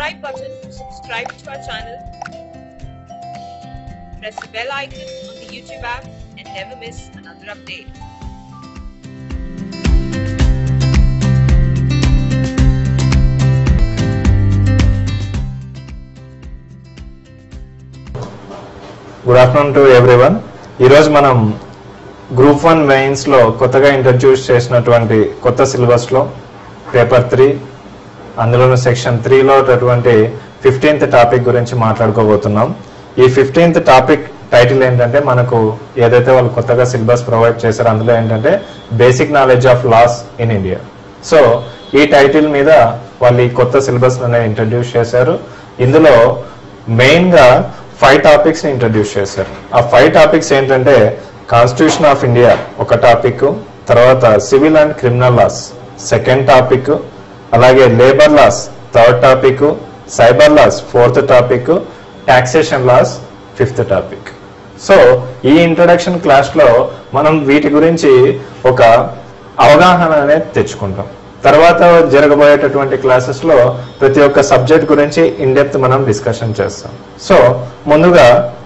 subscribe button to subscribe to our channel. Press the bell icon on the YouTube app and never miss another update. Good afternoon to everyone ఈరోజు మనం group one మెయిన్స్లో కొత్తగా introduce చేసినటువంటి కొత్త సిలబస్లో paper three అందులోని section త్రీలో ఉన్నటువంటి ఫిఫ్టీన్త్ టాపిక్ గురించి మాట్లాడుకోబోతున్నాం ఈ ఫిఫ్టీన్త్ టాపిక్ టైటిల్ ఏంటంటే మనకు ఏదైతే వాళ్ళు కొత్తగా సిలబస్ ప్రొవైడ్ చేశారో అందులో ఏంటంటే basic knowledge of laws in India so ఈ టైటిల్ మీద వాళ్ళు ఈ కొత్త సిలబస్ అనేది ఇంట్రడ్యూస్ చేశారు ఇందులో మెయిన్ గా ఫైవ్ టాపిక్స్ ఇంట్రడ్యూస్ చేశారు ఆ ఫైవ్ టాపిక్స్ ఏంటంటే కాన్స్టిట్యూషన్ ఆఫ్ ఇండియా ఒక టాపిక్ తర్వాత civil and criminal laws second topic అలాగే labour laws third topic cyber laws fourth topic taxation laws fifth topic so ఈ ఇంట్రడక్షన్ క్లాస్ లో మనం వీటి గురించి ఒక అవగాహన అనేది తెచ్చుకుంటాం తర్వాత జరగబోయేటటువంటి క్లాసెస్ లో ప్రతి ఒక్క సబ్జెక్ట్ గురించి ఇన్ డెప్త్ మనం డిస్కషన్ చేస్తాం సో ముందుగా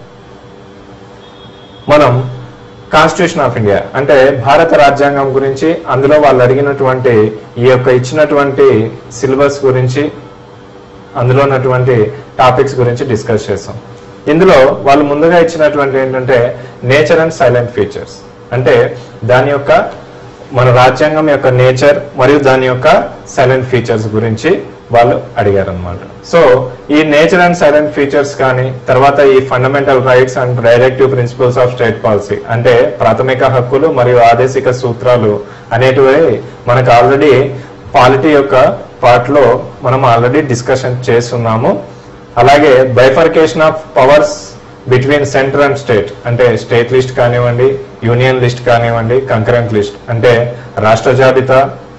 మనం కాన్స్టిట్యూషన్ ఆఫ్ ఇండియా అంటే భారత రాజ్యాంగం గురించి అందులో వాళ్ళు అడిగినటువంటి ఈ యొక్క ఇచ్చినటువంటి సిలబస్ గురించి అందులో ఉన్నటువంటి టాపిక్స్ గురించి డిస్కస్ చేస్తాం ఇందులో వాళ్ళు ముందుగా ఇచ్చినటువంటి ఏంటంటే నేచర్ అండ్ సైలెంట్ ఫీచర్స్ అంటే దాని యొక్క మన రాజ్యాంగం యొక్క నేచర్ మరియు దాని యొక్క సైలెంట్ ఫీచర్స్ గురించి వాళ్ళు అడిగారు అనమాట సో ఈ నేచర్ అండ్ సైలెంట్ ఫీచర్స్ కానీ తర్వాత ఈ fundamental rights and directive principles of state policy అంటే ప్రాథమిక హక్కులు మరియు ఆదేశిక సూత్రాలు అనేటివి మనకు ఆల్రెడీ పాలిటీ యొక్క పార్ట్ లో మనం ఆల్రెడీ డిస్కషన్ చేస్తున్నాము అలాగే bifurcation of powers between centre and state అంటే స్టేట్ లిస్ట్ కానివ్వండి యూనియన్ లిస్ట్ కానివ్వండి కంకరెంట్ లిస్ట్ అంటే రాష్ట్ర జాబితా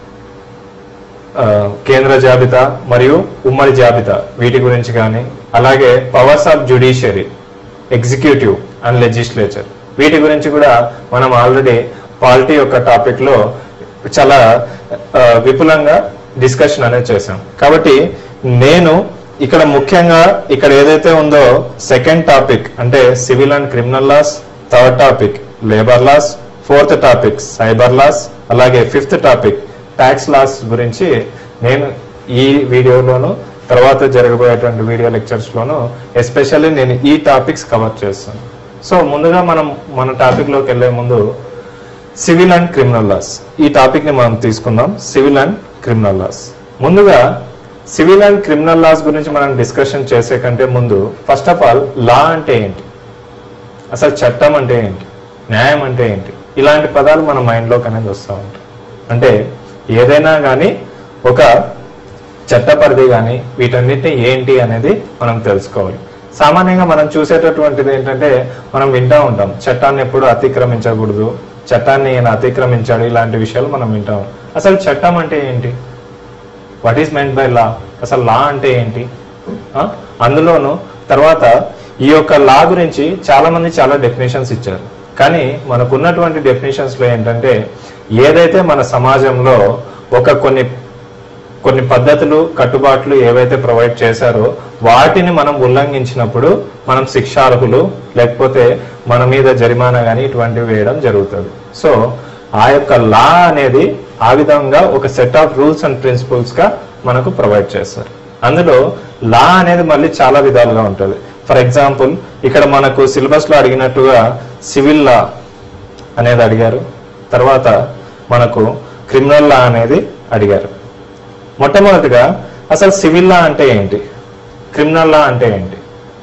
ఆ, కేంద్ర జాబితా మరియు ఉమ్మడి జాబితా వీటి గురించి కానీ అలాగే powers of judiciary executive and legislature వీటి గురించి కూడా మనం ఆల్రెడీ పాలిటీ యొక్క టాపిక్ లో చాలా ఆ, విపులంగా డిస్కషన్ అనేది చేశాం కాబట్టి నేను ఇక్కడ ముఖ్యంగా ఇక్కడ ఏదైతే ఉందో సెకండ్ టాపిక్ అంటే civil and criminal laws third topic labour laws fourth topic cyber laws అలాగే ఫిఫ్త్ టాపిక్ ట్యాక్స్ లాస్ గురించి నేను ఈ వీడియోలోను తర్వాత జరగబోయేటువంటి వీడియో లెక్చర్స్ లోను ఎస్పెషల్లీ నేను ఈ టాపిక్స్ కవర్ చేస్తాను సో ముందుగా మనం మన టాపిక్ లోకి వెళ్లే ముందు సివిల్ అండ్ క్రిమినల్ లాస్ ఈ టాపిక్ ని మనం తీసుకుందాం సివిల్ అండ్ క్రిమినల్ లాస్ ముందుగా సివిల్ అండ్ క్రిమినల్ లాస్ గురించి మనం డిస్కషన్ చేసే కంటే ముందు ఫస్ట్ ఆఫ్ ఆల్ లా అంటే ఏంటి అసలు చట్టం అంటే ఏంటి న్యాయం అంటే ఏంటి ఇలాంటి పదాలు మన మైండ్లోకి అనేది వస్తూ ఉంటాయి అంటే ఏదైనా కానీ ఒక చట్ట పరిధి కానీ వీటన్నిటిని ఏంటి అనేది మనం తెలుసుకోవాలి సామాన్యంగా మనం చూసేటటువంటిది ఏంటంటే మనం వింటూ ఉంటాం చట్టాన్ని ఎప్పుడు అతిక్రమించకూడదు చట్టాన్ని ఈయన అతిక్రమించాడు ఇలాంటి విషయాలు మనం వింటాం అసలు చట్టం అంటే ఏంటి what is meant by law అసలు లా అంటే ఏంటి ఆ? అందులోను తర్వాత ఈ యొక్క లా గురించి చాలా మంది చాలా డెఫినేషన్స్ ఇచ్చారు కానీ మనకున్నటువంటి డెఫినేషన్స్ లో ఏంటంటే ఏదైతే మన సమాజంలో ఒక కొన్ని కొన్ని పద్ధతులు కట్టుబాట్లు ఏవైతే ప్రొవైడ్ చేశారో వాటిని మనం ఉల్లంఘించినప్పుడు మనం శిక్షార్హులు లేకపోతే మన మీద జరిమానా కానీ ఇటువంటివి వేయడం జరుగుతుంది సో ఆ యొక్క లా అనేది ఆ విధంగా ఒక set of rules and principles గా మనకు ప్రొవైడ్ చేస్తారు అందులో లా అనేది మళ్ళీ చాలా విధాలుగా ఉంటుంది ఫర్ ఎగ్జాంపుల్ ఇక్కడ మనకు సిలబస్ లో అడిగినట్టుగా సివిల్ లా అనేది అడిగారు తర్వాత మనకు క్రిమినల్ లా అనేది అడిగారు మొట్టమొదటిగా అసలు సివిల్ లా అంటే ఏంటి క్రిమినల్ లా అంటే ఏంటి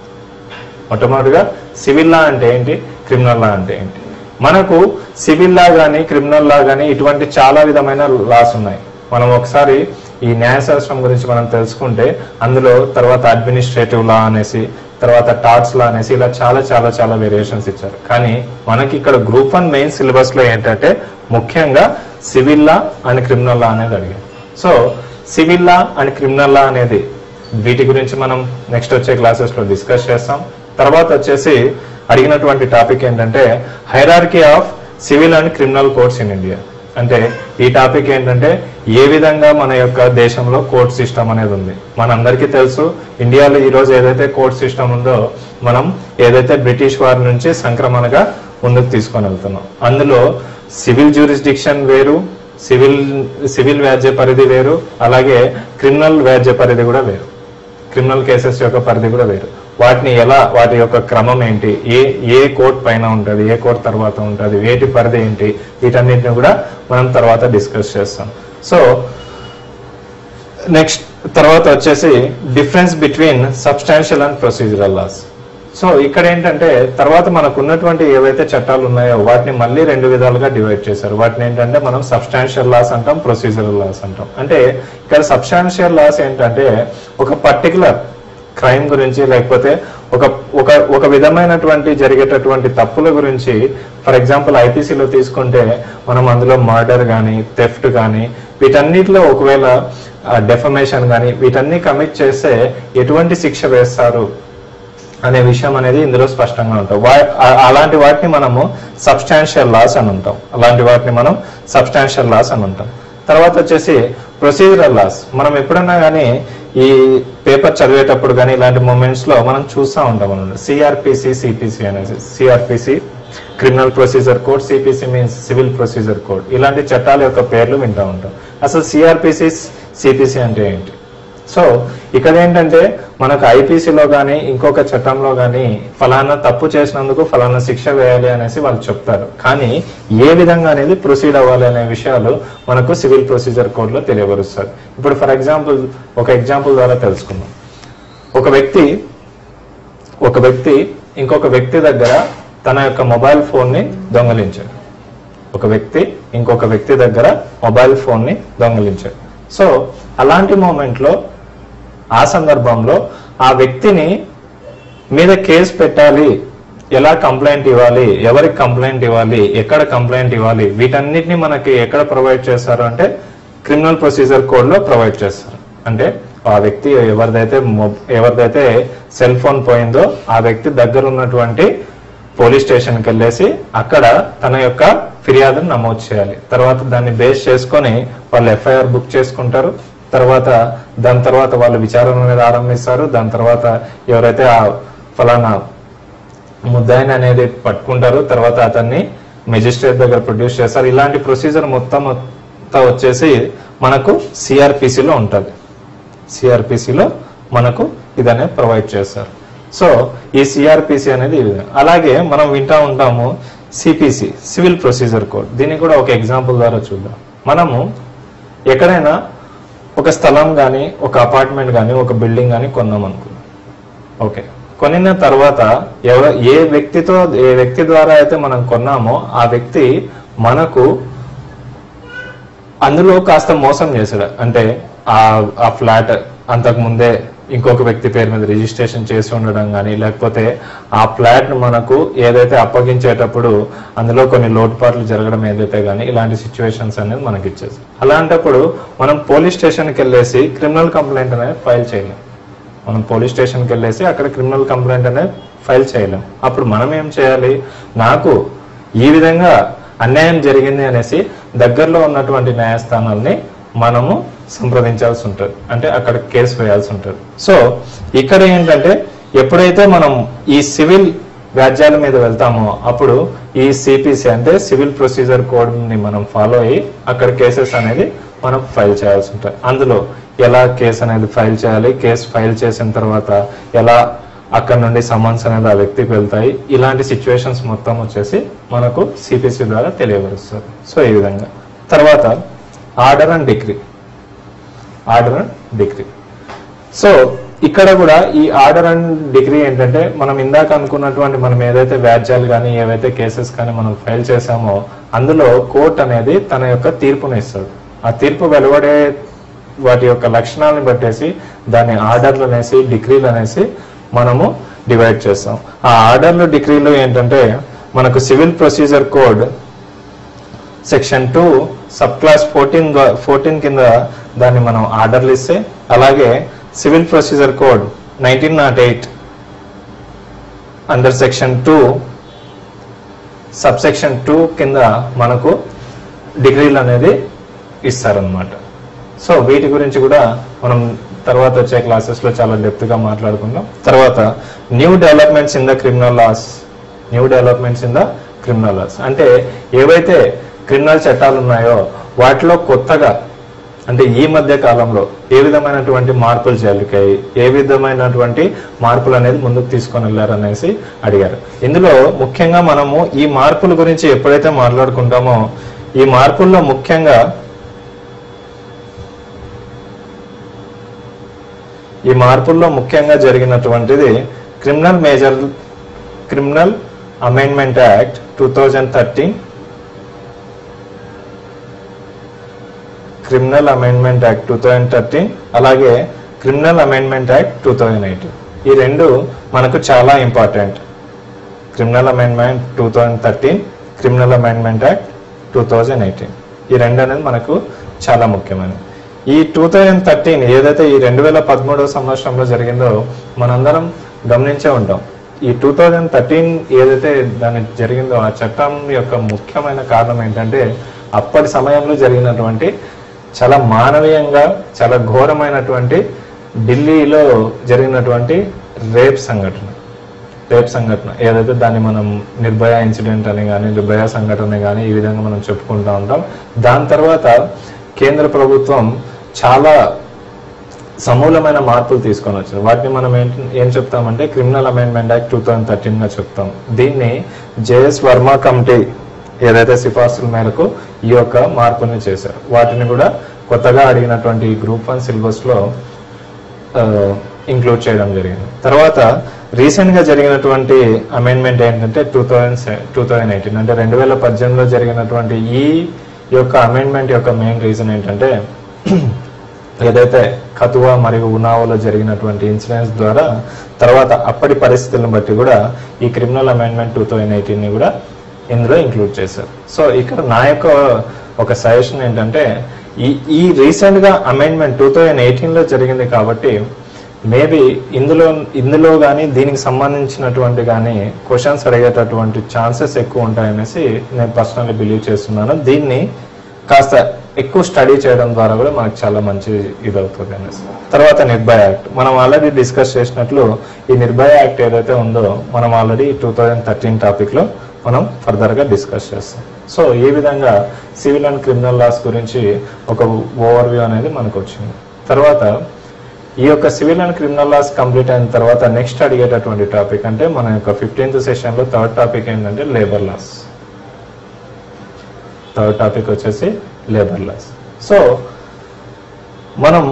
మొట్టమొదటిగా సివిల్ లా అంటే ఏంటి క్రిమినల్ లా అంటే ఏంటి మనకు సివిల్ లా కానీ క్రిమినల్ లా కానీ ఇటువంటి చాలా విధమైన లాస్ ఉన్నాయి మనం ఒకసారి ఈ న్యాయశాస్త్రం గురించి మనం తెలుసుకుంటే అందులో తర్వాత అడ్మినిస్ట్రేటివ్ లా అనేసి తర్వాత టాట్స్ లా అనేసి ఇలా చాలా చాలా చాలా వేరియేషన్స్ ఇచ్చారు కానీ మనకి ఇక్కడ గ్రూప్ వన్ మెయిన్ సిలబస్ లో ఏంటంటే ముఖ్యంగా civil law and criminal law అనేది అడిగారు so civil law and criminal law అనేది వీటి గురించి మనం నెక్స్ట్ వచ్చే క్లాసెస్ లో డిస్కస్ చేస్తాం తర్వాత వచ్చేసి అడిగినటువంటి టాపిక్ ఏంటంటే hierarchy of civil and criminal courts in India అంటే ఈ టాపిక్ ఏంటంటే ఏ విధంగా మన యొక్క దేశంలో కోర్ట్ సిస్టమ్ అనేది ఉంది మనందరికీ తెలుసు ఇండియాలో ఈ రోజు ఏదైతే కోర్ట్ సిస్టమ్ ఉందో మనం ఏదైతే బ్రిటిష్ వారి నుంచి సంక్రమణగా ముందుకు తీసుకొని వెళ్తున్నాం అందులో సివిల్ జ్యూరిస్డిక్షన్ వేరు సివిల్ సివిల్ వ్యాజ్య పరిధి వేరు అలాగే క్రిమినల్ వ్యాజ్య పరిధి కూడా వేరు క్రిమినల్ కేసెస్ యొక్క పరిధి కూడా వేరు వాటిని ఎలా వాటి యొక్క క్రమం ఏంటి ఏ ఏ కోర్ట్ పైన ఉంటుంది ఏ కోర్ట్ తర్వాత ఉంటుంది వేటి పరిధి ఏంటి వీటన్నిటిని కూడా మనం తర్వాత డిస్కస్ చేస్తాం సో నెక్స్ట్ తర్వాత వచ్చేసి difference between substantial and procedural laws so ఇక్కడ ఏంటంటే తర్వాత మనకు ఉన్నటువంటి ఏవైతే చట్టాలు ఉన్నాయో వాటిని మళ్ళీ రెండు విధాలుగా డివైడ్ చేశారు వాటిని ఏంటంటే మనం సబ్స్టాన్షియల్ లాస్ అంటాం ప్రొసీజరల్ లాస్ అంటాం అంటే ఇక్కడ సబ్స్టాన్షియల్ లాస్ ఏంటంటే ఒక పర్టికులర్ క్రైమ్ గురించి లేకపోతే ఒక ఒక ఒక విధమైనటువంటి జరిగేటటువంటి తప్పుల గురించి ఫర్ ఎగ్జాంపుల్ ఐపీసీలో తీసుకుంటే మనం అందులో మర్డర్ కానీ థెఫ్ట్ కానీ వీటన్నిటిలో ఒకవేళ డెఫమేషన్ కానీ వీటన్ని కమిట్ చేస్తే ఎటువంటి శిక్ష వేస్తారు అనే విషయం అనేది ఇందులో స్పష్టంగా ఉంటాం వా- ఆ- అలాంటి వాటిని మనము సబ్స్టాన్షియల్ లాస్ అని ఉంటాం అలాంటి వాటిని మనం సబ్స్టాన్షియల్ లాస్ అని ఉంటాం తర్వాత వచ్చేసి ప్రొసీజరల్ లాస్ మనం ఎప్పుడన్నా కానీ ఈ పేపర్ చదివేటప్పుడు కానీ ఇలాంటి మూమెంట్స్ లో మనం చూస్తూ ఉంటాం అనమాట సిఆర్పిసి సిపిసి అనేసి CrPC criminal procedure code CPC means civil procedure code ఇలాంటి చట్టాల యొక్క పేర్లు వింటూ ఉంటాం అసలు సిఆర్పిసి సిపిసి అంటే ఏంటి సో ఇక్కడ ఏంటంటే మనకు ఐపీసీలో కానీ ఇంకొక చట్టంలో కానీ ఫలానా తప్పు చేసినందుకు ఫలానా శిక్ష వేయాలి అనేసి వాళ్ళు చెప్తారు కానీ ఏ విధంగా అనేది ప్రొసీడ్ అవ్వాలి అనే విషయాలు మనకు సివిల్ ప్రొసీజర్ కోడ్లో తెలియపరుస్తారు ఇప్పుడు ఫర్ ఎగ్జాంపుల్ ఒక ఎగ్జాంపుల్ ద్వారా తెలుసుకుందాం ఒక వ్యక్తి ఒక వ్యక్తి ఇంకొక వ్యక్తి దగ్గర తన యొక్క మొబైల్ ఫోన్ని దొంగలించాడు ఒక వ్యక్తి ఇంకొక వ్యక్తి దగ్గర మొబైల్ ఫోన్ని దొంగలించాడు సో అలాంటి మూమెంట్లో ఆ సందర్భంలో ఆ వ్యక్తిని మీద కేసు పెట్టాలి ఎలా కంప్లైంట్ ఇవ్వాలి ఎవరికి కంప్లైంట్ ఇవ్వాలి ఎక్కడ కంప్లైంట్ ఇవ్వాలి వీటన్నిటిని మనకి ఎక్కడ ప్రొవైడ్ చేస్తారు అంటే క్రిమినల్ ప్రొసీజర్ కోడ్ లో ప్రొవైడ్ చేస్తారు అంటే ఆ వ్యక్తి ఎవరిదైతే మొబ్- ఎవరిదైతే సెల్ ఫోన్ పోయిందో ఆ వ్యక్తి దగ్గర ఉన్నటువంటి పోలీస్ స్టేషన్కి వెళ్ళేసి అక్కడ తన యొక్క ఫిర్యాదును నమోదు చేయాలి తర్వాత దాన్ని బేస్ చేసుకొని వాళ్ళు ఎఫ్ఐఆర్ బుక్ చేసుకుంటారు తర్వాత దాని తర్వాత వాళ్ళు విచారణ అనేది ఆరంభిస్తారు దాని తర్వాత ఎవరైతే ఆ ఫలానా ముద్దాయిని అనేది పట్టుకుంటారు తర్వాత అతన్ని మెజిస్ట్రేట్ దగ్గర ప్రొడ్యూస్ చేస్తారు ఇలాంటి ప్రొసీజర్ మొత్తం అంతా వచ్చేసి మనకు సిఆర్పిసిలో ఉంటుంది సిఆర్పిసిలో మనకు ఇదనే ప్రొవైడ్ చేస్తారు సో ఈ సిఆర్పిసి అనేది ఈ విధంగా అలాగే మనం వింటా ఉంటాము సిపిసి సివిల్ ప్రొసీజర్ కోడ్ దీన్ని కూడా ఒక ఎగ్జాంపుల్ ద్వారా చూద్దాం మనము ఎక్కడైనా ఒక స్థలం కానీ ఒక అపార్ట్మెంట్ కానీ ఒక బిల్డింగ్ కానీ కొన్నాం అనుకున్నాం ఓకే కొనిన తర్వాత ఎవర ఏ వ్యక్తితో ఏ వ్యక్తి ద్వారా అయితే మనం కొన్నామో ఆ వ్యక్తి మనకు అందులో కాస్త మోసం చేశాడు అంటే ఆ ఆ ఫ్లాట్ అంతకు ముందే ఇంకొక వ్యక్తి పేరు మీద రిజిస్ట్రేషన్ చేసి ఉండడం కానీ లేకపోతే ఆ ఫ్లాట్ ను మనకు ఏదైతే అప్పగించేటప్పుడు అందులో కొన్ని లోటుపాట్లు జరగడం ఏదైతే కానీ ఇలాంటి సిచ్యువేషన్స్ అనేది మనకి ఇచ్చేసి అలాంటప్పుడు మనం పోలీస్ స్టేషన్కి వెళ్ళేసి క్రిమినల్ కంప్లైంట్ అనేది ఫైల్ చేయలేం మనం పోలీస్ స్టేషన్కి వెళ్ళేసి అక్కడ క్రిమినల్ కంప్లైంట్ అనేది ఫైల్ చేయలేం అప్పుడు మనం ఏం చేయాలి నాకు ఈ విధంగా అన్యాయం జరిగింది అనేసి దగ్గరలో ఉన్నటువంటి న్యాయస్థానాల్ని మనము సంప్రదించాల్సి ఉంటుంది అంటే అక్కడ కేసు వేయాల్సి ఉంటుంది సో ఇక్కడ ఏంటంటే ఎప్పుడైతే మనం ఈ సివిల్ వ్యాజ్యాల మీద వెళ్తామో అప్పుడు ఈ సిపిసి అంటే సివిల్ ప్రొసీజర్ కోడ్ ని మనం ఫాలో అయ్యి అక్కడ కేసెస్ అనేది మనం ఫైల్ చేయాల్సి ఉంటుంది అందులో ఎలా కేసు అనేది ఫైల్ చేయాలి కేసు ఫైల్ చేసిన తర్వాత ఎలా అక్కడ నుండి సమన్స్ అనేది ఆ వ్యక్తికి వెళ్తాయి ఇలాంటి సిచ్యువేషన్స్ మొత్తం వచ్చేసి మనకు సిపిసి ద్వారా తెలియపరుస్తారు సో ఈ విధంగా తర్వాత order and decree order and decree so ఇక్కడ కూడా ఈ ఆర్డర్ అండ్ డిగ్రీ ఏంటంటే మనం ఇందాక అనుకున్నటువంటి మనం ఏదైతే వ్యాజ్యాలు కానీ ఏవైతే కేసెస్ కానీ మనం ఫైల్ చేసామో అందులో కోర్ట్ అనేది తన యొక్క తీర్పుని ఇస్తుంది ఆ తీర్పు వెలువడే వాటి యొక్క లక్షణాలను బట్టేసి దాని ఆర్డర్లు అనేసి డిగ్రీలు అనేసి మనము డివైడ్ చేస్తాం ఆ ఆర్డర్లు డిగ్రీలు ఏంటంటే మనకు civil procedure code section two sub class fourteen fourteen కింద దాన్ని మనం ఆర్డర్లు ఇస్తే అలాగే civil procedure code nineteen nought eight under section two sub section two కింద మనకు డిగ్రీలు అనేది ఇస్తారనమాట సో వీటి గురించి కూడా మనం తర్వాత వచ్చే క్లాసెస్ లో చాలా డెప్త్ గా మాట్లాడుకుందాం తర్వాత new developments in the criminal laws new developments in the criminal laws అంటే ఏవైతే క్రిమినల్ చట్టాలు ఉన్నాయో వాటిలో కొత్తగా అంటే ఈ మధ్య కాలంలో ఏ విధమైనటువంటి మార్పులు జరిగాయి ఏ విధమైనటువంటి మార్పులు అనేది ముందుకు తీసుకొని వెళ్ళారు అనేసి అడిగారు ఇందులో ముఖ్యంగా మనము ఈ మార్పుల గురించి ఎప్పుడైతే మాట్లాడుకుంటామో ఈ మార్పుల్లో ముఖ్యంగా ఈ మార్పుల్లో ముఖ్యంగా జరిగినటువంటిది criminal major criminal amendment act two thousand thirteen criminal amendment act two thousand thirteen అలాగే criminal amendment act two thousand eighteen ఈ రెండు మనకు చాలా important criminal amendment two thousand thirteen criminal amendment act two thousand eighteen ఈ రెండు అనేది మనకు చాలా ముఖ్యమైనది ఈ టూ థౌజండ్ థర్టీన్ ఏదైతే ఈ రెండు వేల పదమూడవ సంవత్సరంలో జరిగిందో మనందరం గమనించే ఉంటాం ఈ టూ థౌజండ్ థర్టీన్ ఏదైతే దాని జరిగిందో ఆ చట్టం యొక్క ముఖ్యమైన కారణం ఏంటంటే అప్పటి సమయంలో జరిగినటువంటి చాలా మానవీయంగా చాలా ఘోరమైనటువంటి ఢిల్లీలో జరిగినటువంటి రేప్ సంఘటన రేప్ సంఘటన ఏదైతే దాన్ని మనం నిర్భయ ఇన్సిడెంట్ అని కానీ నిర్భయ సంఘటన కానీ ఈ విధంగా మనం చెప్పుకుంటూ ఉంటాం దాని తర్వాత కేంద్ర ప్రభుత్వం చాలా సమూలమైన మార్పులు తీసుకొని వచ్చారు వాటిని మనం ఏంటి ఏం చెప్తామంటే criminal amendment act two thousand thirteen గా చెప్తాం దీన్ని జేఎస్ వర్మ కమిటీ ఏదైతే సిఫార్సుల మేరకు ఈ యొక్క మార్పుల్ని చేశారు వాటిని కూడా కొత్తగా అడిగినటువంటి గ్రూప్ వన్ సిలబస్ లో ఇంక్లూడ్ చేయడం జరిగింది తర్వాత రీసెంట్ గా జరిగినటువంటి అమెండ్మెంట్ ఏంటంటే two thousand two thousand eighteen అంటే రెండు వేల పద్దెనిమిదిలో జరిగినటువంటి ఈ యొక్క అమెండ్మెంట్ యొక్క మెయిన్ రీజన్ ఏంటంటే ఏదైతే కతువా మరియు ఉనావోలో జరిగినటువంటి ఇన్సిడెంట్స్ ద్వారా తర్వాత అప్పటి పరిస్థితులను బట్టి కూడా ఈ criminal amendment two thousand eighteen ని కూడా ఇందులో ఇంక్లూడ్ చేశారు సో ఇక్కడ నా యొక్క ఒక సజెషన్ ఏంటంటే ఈ ఈ రీసెంట్ గా అమెండ్మెంట్ టూ థౌజండ్ ఎయిటీన్ లో జరిగింది కాబట్టి మేబీ ఇందులో ఇందులో కానీ దీనికి సంబంధించినటువంటి కానీ క్వశ్చన్స్ అడిగేటటువంటి ఛాన్సెస్ ఎక్కువ ఉంటాయనేసి నేను పర్సనల్లీ బిలీవ్ చేస్తున్నాను దీన్ని కాస్త ఎక్కువ స్టడీ చేయడం ద్వారా కూడా మనకు చాలా మంచి ఇది అవుతుంది అనేసి తర్వాత నిర్భయ యాక్ట్ మనం ఆల్రెడీ డిస్కస్ చేసినట్లు ఈ నిర్భయ యాక్ట్ ఏదైతే ఉందో మనం already two thousand thirteen topic లో మనం ఫర్దర్ గా డిస్కస్ చేస్తాం సో ఈ విధంగా సివిల్ అండ్ క్రిమినల్ లాస్ గురించి ఒక ఓవర్ వ్యూ అనేది మనకు వచ్చింది తర్వాత ఈ యొక్క civil and criminal laws complete అయిన తర్వాత నెక్స్ట్ అడిగేటటువంటి టాపిక్ అంటే మన యొక్క ఫిఫ్టీన్త్ సెషన్ లో థర్డ్ టాపిక్ ఏంటంటే లేబర్ లాస్ థర్డ్ టాపిక్ వచ్చేసి లేబర్ లాస్ సో మనం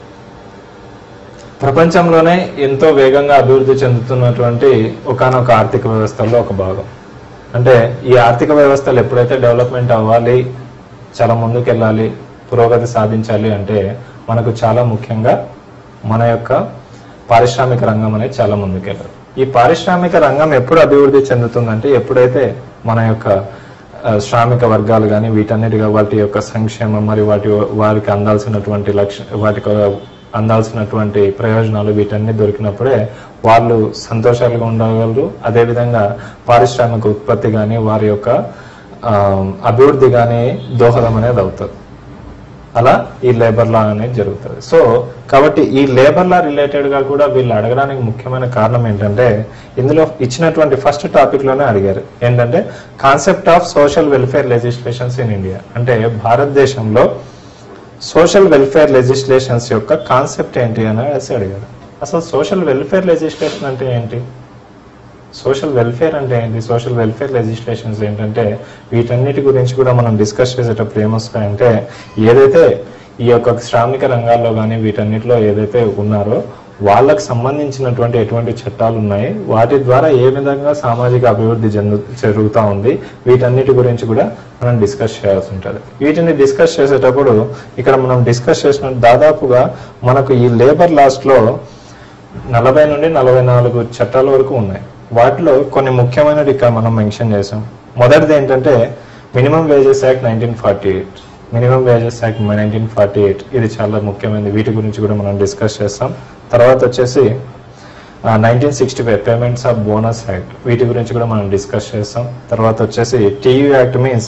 ప్రపంచంలోనే ఎంతో వేగంగా అభివృద్ధి చెందుతున్నటువంటి ఒకనొక ఆర్థిక వ్యవస్థల్లో ఒక భాగం అంటే ఈ ఆర్థిక వ్యవస్థలు ఎప్పుడైతే డెవలప్మెంట్ అవ్వాలి చాలా ముందుకు వెళ్ళాలి పురోగతి సాధించాలి అంటే మనకు చాలా ముఖ్యంగా మన యొక్క పారిశ్రామిక రంగం అనేది చాలా ముందుకెళ్ళాలి ఈ పారిశ్రామిక రంగం ఎప్పుడు అభివృద్ధి చెందుతుందంటే ఎప్పుడైతే మన యొక్క ఆ, శ్రామిక వర్గాలు కానీ వీటన్నిటిగా వాటి యొక్క సంక్షేమం మరియు వాటి వారికి అందాల్సినటువంటి లక్ష్య వాటికి అందాల్సినటువంటి ప్రయోజనాలు వీటన్ని దొరికినప్పుడే వాళ్ళు సంతోషాలుగా ఉండగలరు అదేవిధంగా పారిశ్రామిక ఉత్పత్తి కానీ వారి యొక్క ఆ, అభివృద్ధి కానీ దోహదం అనేది అవుతుంది అలా ఈ లేబర్ లా అనేది జరుగుతుంది సో కాబట్టి ఈ లేబర్ లా రిలేటెడ్ గా కూడా వీళ్ళు అడగడానికి ముఖ్యమైన కారణం ఏంటంటే ఇందులో ఇచ్చినటువంటి ఫస్ట్ టాపిక్ లోనే అడిగారు ఏంటంటే concept of social welfare legislations in India అంటే భారతదేశంలో సోషల్ వెల్ఫేర్ లెజిస్లేషన్స్ యొక్క కాన్సెప్ట్ ఏంటి అని అనేసి అడిగారు అసలు సోషల్ వెల్ఫేర్ లెజిస్లేషన్ అంటే ఏంటి సోషల్ వెల్ఫేర్ అంటే ఏంటి సోషల్ వెల్ఫేర్ లెజిస్లేషన్స్ ఏంటంటే వీటన్నిటి గురించి కూడా మనం డిస్కస్ చేసేటప్పుడు ఏమొస్తాయంటే ఏదైతే ఈ యొక్క శ్రామిక రంగాల్లో కానీ వీటన్నిటిలో ఏదైతే ఉన్నారో వాళ్ళకు సంబంధించినటువంటి ఎటువంటి చట్టాలు ఉన్నాయి వాటి ద్వారా ఏ విధంగా సామాజిక అభివృద్ధి చెందు జరుగుతూ ఉంది వీటన్నిటి గురించి కూడా మనం డిస్కస్ చేయాల్సి ఉంటుంది వీటిని డిస్కస్ చేసేటప్పుడు ఇక్కడ మనం డిస్కస్ చేసిన దాదాపుగా మనకు ఈ లేబర్ లాస్ట్లో నలభై నుండి నలభై నాలుగు చట్టాల వరకు ఉన్నాయి వాటిలో కొన్ని ముఖ్యమైనవి ఇక్కడ మనం మెన్షన్ చేసాం మొదటిది ఏంటంటే minimum wages act nineteen forty eight minimum wages act nineteen forty eight ఇది చాలా ముఖ్యమైనది వీటి గురించి కూడా మనం డిస్కస్ చేస్తాం తర్వాత వచ్చేసి nineteen sixty five payments of bonus act వీటి గురించి కూడా మనం డిస్కస్ చేస్తాం తర్వాత వచ్చేసి TU act means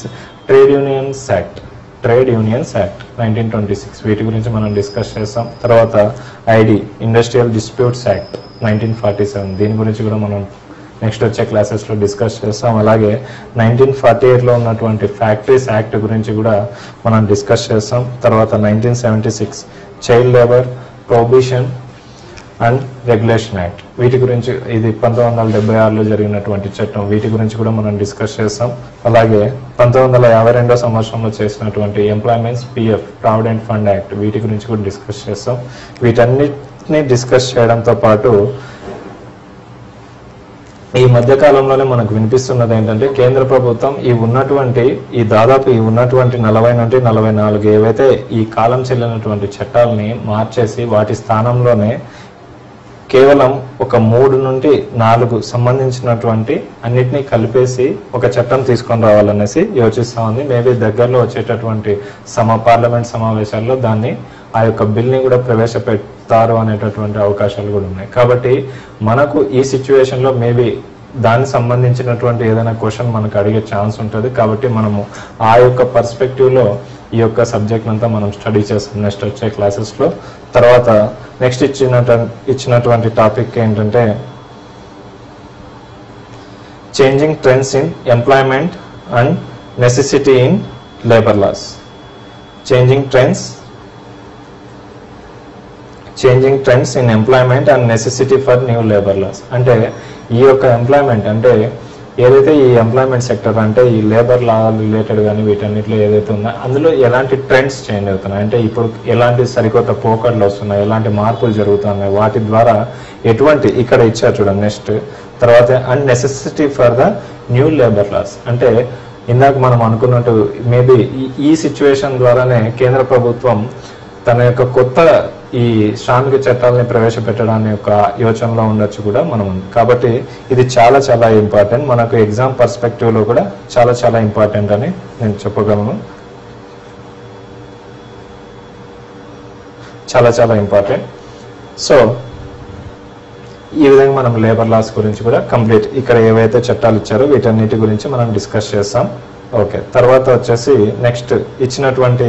trade unions act trade unions act nineteen twenty six వీటి గురించి మనం డిస్కస్ చేస్తాం తర్వాత ID industrial disputes act nineteen forty seven దీని గురించి కూడా మనం నెక్స్ట్ వచ్చే క్లాసెస్లో డిస్కస్ చేస్తాం అలాగే నైన్టీన్ ఫార్టీ ఎయిట్లో ఉన్నటువంటి ఫ్యాక్టరీస్ యాక్ట్ గురించి కూడా మనం డిస్కస్ చేస్తాం తర్వాత nineteen seventy six child labour prohibition and regulation act వీటి గురించి ఇది పంతొమ్మిది వందల డెబ్బై ఆరులో జరిగినటువంటి చట్టం వీటి గురించి కూడా మనం డిస్కస్ చేస్తాం అలాగే పంతొమ్మిది వందల యాభై రెండో సంవత్సరంలో చేసినటువంటి employments PF provident fund act వీటి గురించి కూడా డిస్కస్ చేస్తాం వీటన్నిటిని డిస్కస్ చేయడంతో పాటు ఈ మధ్య కాలంలోనే మనకు వినిపిస్తున్నది ఏంటంటే కేంద్ర ప్రభుత్వం ఈ ఉన్నటువంటి ఈ దాదాపు ఈ ఉన్నటువంటి నలభై నుండి నలభై నాలుగు ఏవైతే ఈ కాలం చెల్లినటువంటి చట్టాలని మార్చేసి వాటి స్థానంలోనే కేవలం ఒక మూడు నుండి నాలుగు సంబంధించినటువంటి అన్నిటినీ కలిపేసి ఒక చట్టం తీసుకొని రావాలనేసి యోచిస్తా ఉంది మేబీ దగ్గరలో వచ్చేటటువంటి సమ పార్లమెంట్ సమావేశాల్లో దాన్ని ఆ యొక్క బిల్ని కూడా ప్రవేశపెడతారు అనేటటువంటి అవకాశాలు కూడా ఉన్నాయి కాబట్టి మనకు ఈ సిచ్యువేషన్ లో మేబీ దానికి సంబంధించినటువంటి ఏదైనా క్వశ్చన్ మనకు అడిగే ఛాన్స్ ఉంటుంది కాబట్టి మనము ఆ యొక్క పర్స్పెక్టివ్ లో ఈ యొక్క సబ్జెక్ట్ అంతా మనం స్టడీ చేస్తాం నెక్స్ట్ వచ్చే క్లాసెస్ లో తర్వాత నెక్స్ట్ ఇచ్చిన ఇచ్చినటువంటి టాపిక్ ఏంటంటే changing trends in employment and necessity in labour laws changing trends changing trends in employment and necessity for new labour laws అంటే ఈ యొక్క ఎంప్లాయ్మెంట్ అంటే ఏదైతే ఈ ఎంప్లాయ్మెంట్ సెక్టర్ అంటే ఈ లేబర్ లా రిలేటెడ్ కానీ వీటన్నిటిలో ఏదైతే ఉందో అందులో ఎలాంటి ట్రెండ్స్ చేంజ్ అవుతున్నాయి అంటే ఇప్పుడు ఎలాంటి సరికొత్త పోకడ్లు వస్తున్నాయి ఎలాంటి మార్పులు జరుగుతున్నాయి వాటి ద్వారా ఎటువంటి ఇక్కడ ఇచ్చారు చూడండి నెక్స్ట్ తర్వాత and necessity for the new labour laws అంటే ఇందాక మనం అనుకున్నట్టు మేబీ ఈ సిచ్యువేషన్ ద్వారానే కేంద్ర ప్రభుత్వం తన యొక్క కొత్త ఈ శ్రామిక చట్టాలని ప్రవేశపెట్టడాన్ని యొక్క యోచనలో ఉండొచ్చు కూడా మనం ఉంది. కాబట్టి ఇది చాలా చాలా ఇంపార్టెంట్ మనకు ఎగ్జామ్ పర్స్పెక్టివ్ లో కూడా చాలా చాలా ఇంపార్టెంట్ అని నేను చెప్పగలను చాలా చాలా ఇంపార్టెంట్ సో ఈ విధంగా మనం లేబర్ లాస్ గురించి కూడా కంప్లీట్ ఇక్కడ ఏవైతే చట్టాలు ఇచ్చారో వీటన్నిటి గురించి మనం డిస్కస్ చేస్తాం ఓకే తర్వాత వచ్చేసి నెక్స్ట్ ఇచ్చినటువంటి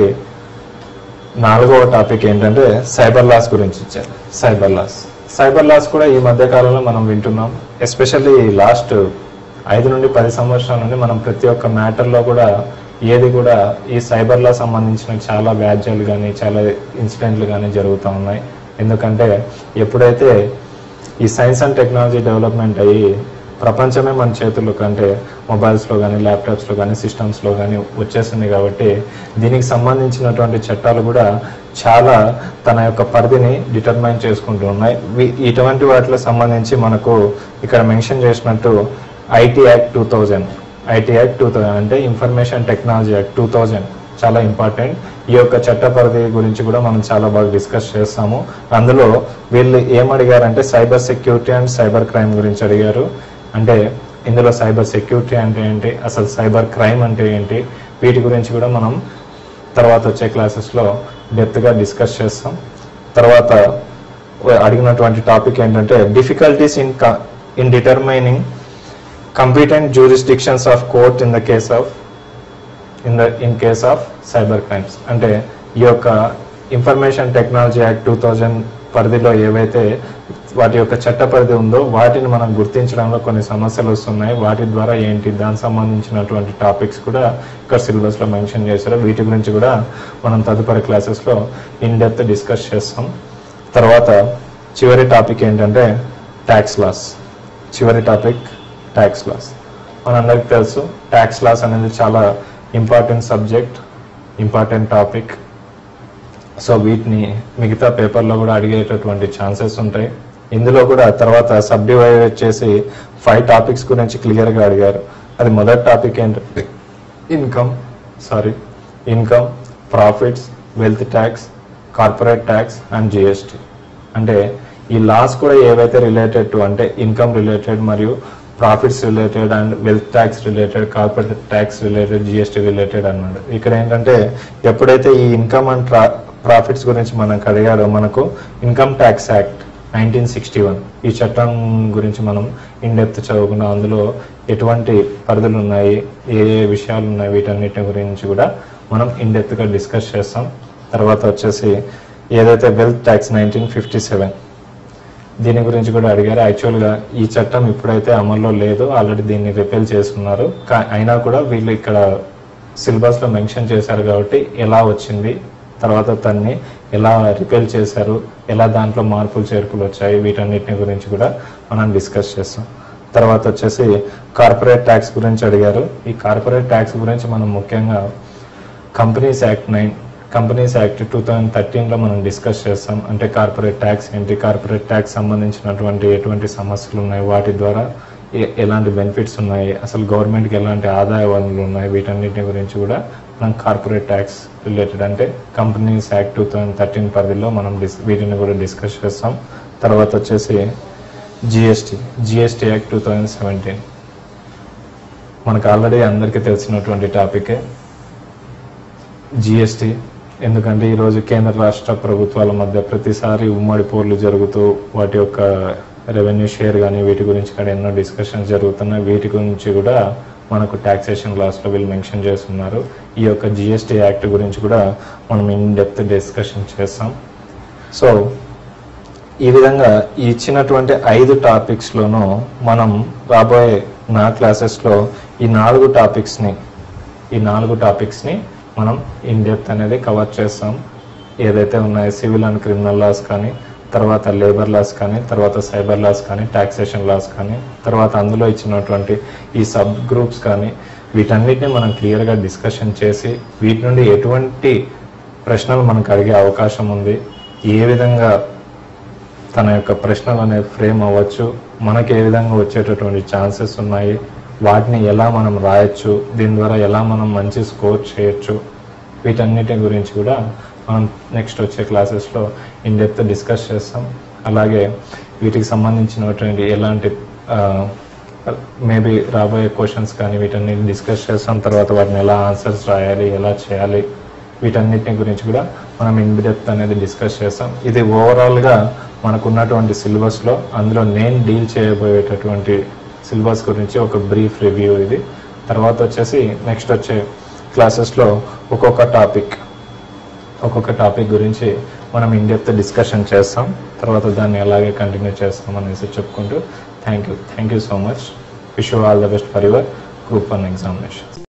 నాలుగవ టాపిక్ ఏంటంటే సైబర్ లాస్ గురించి ఇచ్చారు సైబర్ లాస్ సైబర్ లాస్ కూడా ఈ మధ్య కాలంలో మనం వింటున్నాం ఎస్పెషల్లీ లాస్ట్ ఐదు నుండి పది సంవత్సరాల నుండి మనం ప్రతి ఒక్క మ్యాటర్లో కూడా ఏది కూడా ఈ సైబర్ లా సంబంధించిన చాలా వ్యాజ్యాలు కానీ చాలా ఇన్సిడెంట్లు కానీ జరుగుతూ ఉన్నాయి ఎందుకంటే ఎప్పుడైతే ఈ సైన్స్ అండ్ టెక్నాలజీ డెవలప్మెంట్ అయ్యి ప్రపంచమే మన చేతుల్లో కంటే మొబైల్స్లో కానీ ల్యాప్టాప్స్లో కానీ సిస్టమ్స్లో కానీ వచ్చేసింది కాబట్టి దీనికి సంబంధించినటువంటి చట్టాలు కూడా చాలా తన యొక్క పరిధిని డిటర్మైన్ చేసుకుంటూ ఉన్నాయి వి- ఇటువంటి వాటికి సంబంధించి మనకు ఇక్కడ మెన్షన్ చేసినట్టు IT act two thousand IT act two thousand అంటే information technology act two thousand చాలా ఇంపార్టెంట్ ఈ యొక్క చట్ట పరిధి గురించి కూడా మనం చాలా బాగా డిస్కస్ చేస్తాము అందులో వీళ్ళు ఏం అడిగారంటే cyber security and cyber crime గురించి అడిగారు అంటే ఇందులో సైబర్ సెక్యూరిటీ అంటే ఏంటి అసలు సైబర్ క్రైమ్ అంటే ఏంటి వీటి గురించి కూడా మనం తర్వాత వచ్చే క్లాసెస్లో డెప్త్గా డిస్కస్ చేస్తాం తర్వాత అడిగినటువంటి టాపిక్ ఏంటంటే difficulties in in determining competent jurisdictions of court in the case of in the in case of cyber crimes అంటే ఈ యొక్క information technology act two thousand పరిధిలో ఏవైతే వాటి యొక్క చట్ట పరిధి ఉందో వాటిని మనం గుర్తించడంలో కొన్ని సమస్యలు వస్తున్నాయి వాటి ద్వారా ఏంటి దానికి సంబంధించినటువంటి టాపిక్స్ కూడా ఇక్కడ సిలబస్ లో మెన్షన్ చేశారు వీటి గురించి కూడా మనం తదుపరి క్లాసెస్ లో ఇన్ డెప్త్ డిస్కస్ చేస్తాం తర్వాత చివరి టాపిక్ ఏంటంటే ట్యాక్స్ లాస్ చివరి టాపిక్ ట్యాక్స్ లాస్ మనందరికి తెలుసు ట్యాక్స్ లాస్ అనేది చాలా important subject important topic so వీటిని మిగతా పేపర్లో కూడా అడిగేటటువంటి ఛాన్సెస్ ఉంటాయి ఇందులో కూడా తర్వాత సబ్ డివైడ్ చేసి ఫైవ్ టాపిక్స్ గురించి క్లియర్గా అడిగారు అది మొదటి టాపిక్ ఏంటంటే income sorry income profits wealth tax corporate tax and GST అంటే ఈ లాస్ కూడా ఏవైతే రిలేటెడ్ టు అంటే ఇన్కమ్ రిలేటెడ్ మరియు profits related and wealth tax related corporate tax related GST related అన్నాడు ఇక్కడ ఏంటంటే ఎప్పుడైతే ఈ ఇన్కమ్ అండ్ ప్రాఫిట్స్ గురించి మనకు అడిగారో మనకు income tax act nineteen sixty one ఈ చట్టం గురించి మనం ఇన్ డెప్త్ చదువుకున్నాం అందులో ఎటువంటి పరిధులు ఉన్నాయి ఏ ఏ విషయాలు ఉన్నాయి వీటన్నిటి గురించి కూడా మనం ఇన్ గా డిస్కస్ చేస్తాం తర్వాత వచ్చేసి ఏదైతే wealth tax nineteen fifty seven దీని గురించి కూడా అడిగారు యాక్చువల్గా ఈ చట్టం ఇప్పుడైతే అమల్లో లేదు ఆల్రెడీ దీన్ని రిపేల్ చేస్తున్నారు కా- అయినా కూడా వీళ్ళు ఇక్కడ సిలబస్లో మెన్షన్ చేశారు కాబట్టి ఎలా వచ్చింది తర్వాత దాన్ని ఎలా రిపేల్ చేశారు ఎలా దాంట్లో మార్పులు చేర్పులు వచ్చాయి వీటన్నిటిని గురించి కూడా మనం డిస్కస్ చేస్తాం తర్వాత వచ్చేసి కార్పొరేట్ ట్యాక్స్ గురించి అడిగారు ఈ కార్పొరేట్ ట్యాక్స్ గురించి మనం ముఖ్యంగా companies act nine companies act two thousand థర్టీన్లో మనం డిస్కస్ చేస్తాం అంటే కార్పొరేట్ ట్యాక్స్ ఏంటి కార్పొరేట్ ట్యాక్స్ సంబంధించినటువంటి ఎటువంటి సమస్యలు ఉన్నాయి వాటి ద్వారా ఎ- ఎలాంటి బెనిఫిట్స్ ఉన్నాయి అసలు గవర్నమెంట్కి ఎలాంటి ఆదాయ వనరులు ఉన్నాయి వీటన్నిటి గురించి కూడా మనం కార్పొరేట్ ట్యాక్స్ రిలేటెడ్ అంటే companies act two thousand thirteen పరిధిలో మనం డిస్ వీటిని కూడా డిస్కస్ చేస్తాం తర్వాత వచ్చేసి GST GST act two thousand seventeen మనకు ఆల్రెడీ అందరికీ తెలిసినటువంటి టాపికే జిఎస్టీ ఎందుకంటే ఈరోజు కేంద్ర రాష్ట్ర ప్రభుత్వాల మధ్య ప్రతిసారి ఉమ్మడి పోర్లు జరుగుతూ వాటి యొక్క రెవెన్యూ షేర్ కానీ వీటి గురించి కూడా ఎన్నో డిస్కషన్స్ జరుగుతున్నాయి వీటి గురించి కూడా మనకు ట్యాక్సేషన్ లాస్లో వీళ్ళు మెన్షన్ చేస్తున్నారు ఈ యొక్క జిఎస్టీ యాక్ట్ గురించి కూడా మనం ఇన్ డెప్త్ డిస్కషన్ చేస్తాం సో ఈ విధంగా ఈ ఇచ్చినటువంటి ఐదు టాపిక్స్లోనూ మనం రాబోయే నా క్లాసెస్లో ఈ నాలుగు టాపిక్స్ని ఈ నాలుగు టాపిక్స్ని మనం ఇన్ డెప్త్ అనేది కవర్ చేస్తాం ఏదైతే ఉన్నాయో సివిల్ అండ్ క్రిమినల్ లాస్ కానీ తర్వాత లేబర్ లాస్ కానీ తర్వాత సైబర్ లాస్ కానీ టాక్సేషన్ లాస్ కానీ తర్వాత అందులో ఇచ్చినటువంటి ఈ సబ్ గ్రూప్స్ కానీ వీటన్నిటిని మనం క్లియర్గా డిస్కషన్ చేసి వీటి నుండి ఎటువంటి ప్రశ్నలు మనకు అడిగే అవకాశం ఉంది ఏ విధంగా తన యొక్క ప్రశ్నలు అనేవి ఫ్రేమ్ అవ్వచ్చు మనకి ఏ విధంగా వచ్చేటటువంటి ఛాన్సెస్ ఉన్నాయి వాటిని ఎలా మనం రాయొచ్చు దీని ద్వారా ఎలా మనం మంచి స్కోర్ చేయొచ్చు వీటన్నిటి గురించి కూడా మనం నెక్స్ట్ వచ్చే క్లాసెస్లో ఇన్ డెప్త్ డిస్కస్ చేస్తాం అలాగే వీటికి సంబంధించినటువంటి ఎలాంటి మేబీ రాబోయే క్వశ్చన్స్ కానీ వీటన్నిటిని డిస్కస్ చేస్తాం తర్వాత వాటిని ఎలా ఆన్సర్స్ రాయాలి ఎలా చేయాలి వీటన్నిటిని గురించి కూడా మనం ఇన్ డెప్త్ అనేది డిస్కస్ చేస్తాం ఇది ఓవరాల్గా మనకు ఉన్నటువంటి సిలబస్లో అందులో నేను డీల్ చేయబోయేటటువంటి సిలబస్ గురించి ఒక బ్రీఫ్ రివ్యూ ఇది తర్వాత వచ్చేసి నెక్స్ట్ వచ్చే క్లాసెస్లో ఒక్కొక్క టాపిక్ ఒక్కొక్క టాపిక్ గురించి మనం ఇన్ డెప్త్ డిస్కషన్ చేస్తాం తర్వాత దాన్ని అలాగే కంటిన్యూ చేస్తాం అనేసి చెప్పుకుంటూ thank you thank you so much wish all the best for your group one examination